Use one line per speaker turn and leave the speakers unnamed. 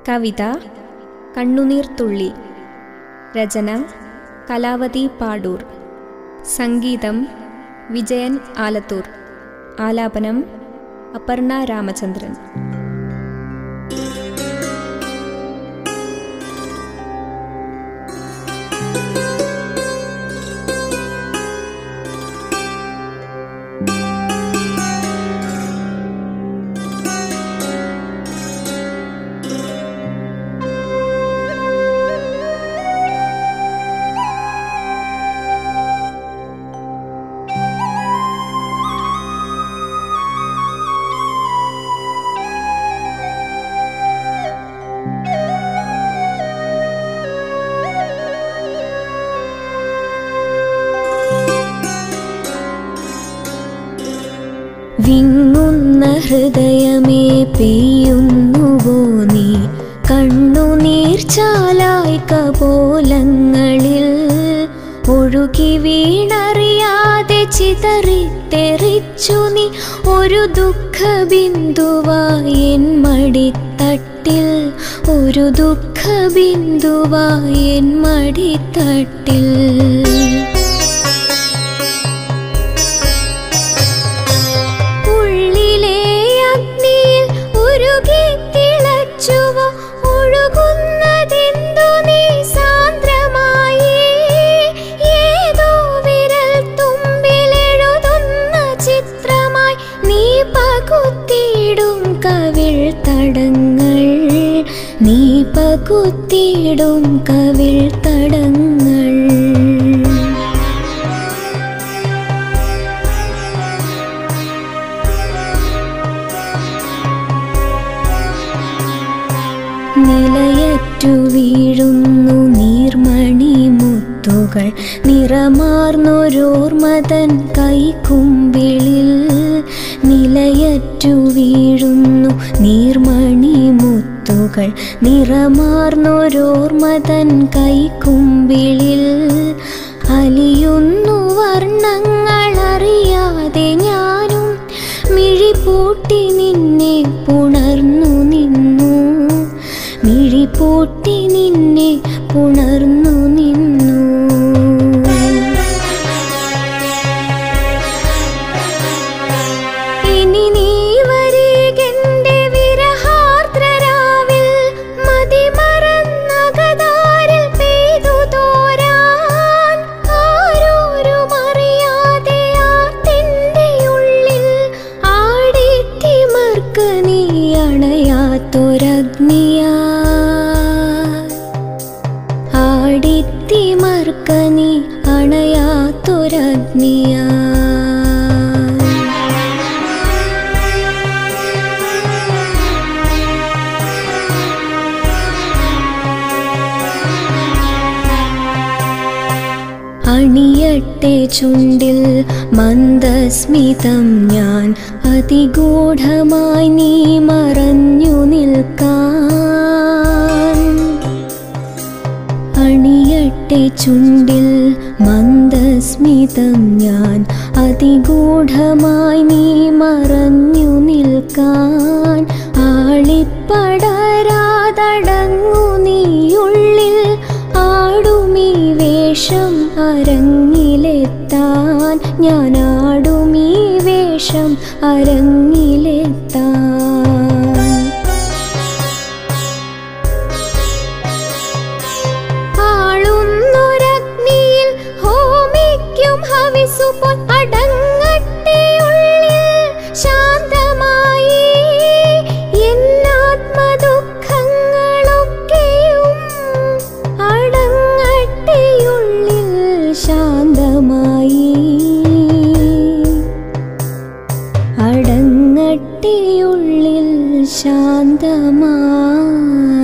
കവിത കണ്ണുനീർത്തുള്ളി രചന കലാവതി പാടൂർ സംഗീതം വിജയൻ ആലത്തൂർ ആലാപനം അപർണ രാമചന്ദ്രൻ വിങ്ങുന്ന ഹൃദയമേ പെയ്യുന്നുവോ നീ കണ്ണുനീർച്ചാലായി കപോലങ്ങളിൽ ഒഴുകി വീണറിയാതെ ചിതറിത്തെറിച്ചു നീ ഒരു ദുഃഖ ബിന്ദുവായി എൻ മടിത്തട്ടിൽ ഒരു ദുഃഖ ബിന്ദുവായി എൻ മടിത്തട്ടിൽ ഉള്ളിലെ അഗ്നിയിൽ ഉരുകി തിളച്ചുവോ ഒഴുകുന്നതെന്തു നീ സാന്ദ്രമായി ഏതോ വിരൽ തുമ്പിലെഴുതുന്ന ചിത്രമായി നീ പകുത്തിയിടും കവിൾ തടങ്ങൾ നീ പകുത്തിയിടും കവിൾ തടങ്ങൾ നിലയറ്റു വീഴുന്നു നീർമണി മുത്തുകൾ നിറമാർന്നൊരോർമതൻ കൈക്കുമ്പിളിൽ നിലയറ്റു വീഴുന്നു നീർമണി മുത്തുകൾ നിറമാർന്നൊരോർമതൻ കൈക്കുമ്പിളിൽ അലിയുന്നു വർണ്ണങ്ങൾ അറിയാതെ ഞാനും മിഴിപൂട്ടി നിന്നെ പുണർന്നു നിന്നു മിഴിപൂട്ടി നിന്നെ പുണർന്നു നിന്നു ഇനി നീ വരികെന്റെ വിരഹാർദ്രരാവിൽ മതിമറന്നകതാരിൽ പെയ്തു തോരാൻ ആരോരും അറിയാതെ ആർത്തിൻ്റെ ഉള്ളിൽ ആടിത്തിമർക്ക നീ അണയാത്തൊരഗ്നിയാ ആടിത്തിമർക്ക നീ അണയാത്തൊരഗ്നിയാ അണിയട്ടെ ചുണ്ടിൽ മന്ദസ്മിതം ഞാൻ അതിഗൂഢമായി നീ മറഞ്ഞു നിൽക്കാൻ അണിയട്ടെ ചുണ്ടിൽ മന്ദസ്മിതം ഞാൻ അതിഗൂഢമായി നീ മറഞ്ഞു നിൽക്കാൻ ആളിപ്പടരാതടങ്ങു നീയുള്ളിൽ ആടുമീ വേഷം അരങ്ങിലെത്താൻ ഞാൻ ആടുമീ വേഷം അരങ്ങിലെത്താൻ ആളുന്നൊരഗ്നിയിൽ ഹോമിക്കും ഹവിസുപോൽ അടങ്ങട്ടെ ഉള്ളിൽ ശാന്തമായി എന്നാത്മദുഃഖങ്ങളൊക്കെയും അടങ്ങട്ടെ ഉള്ളിൽ ശാന്തമായി അടങ്ങട്ടെയുള്ളിൽ ശാന്തമായി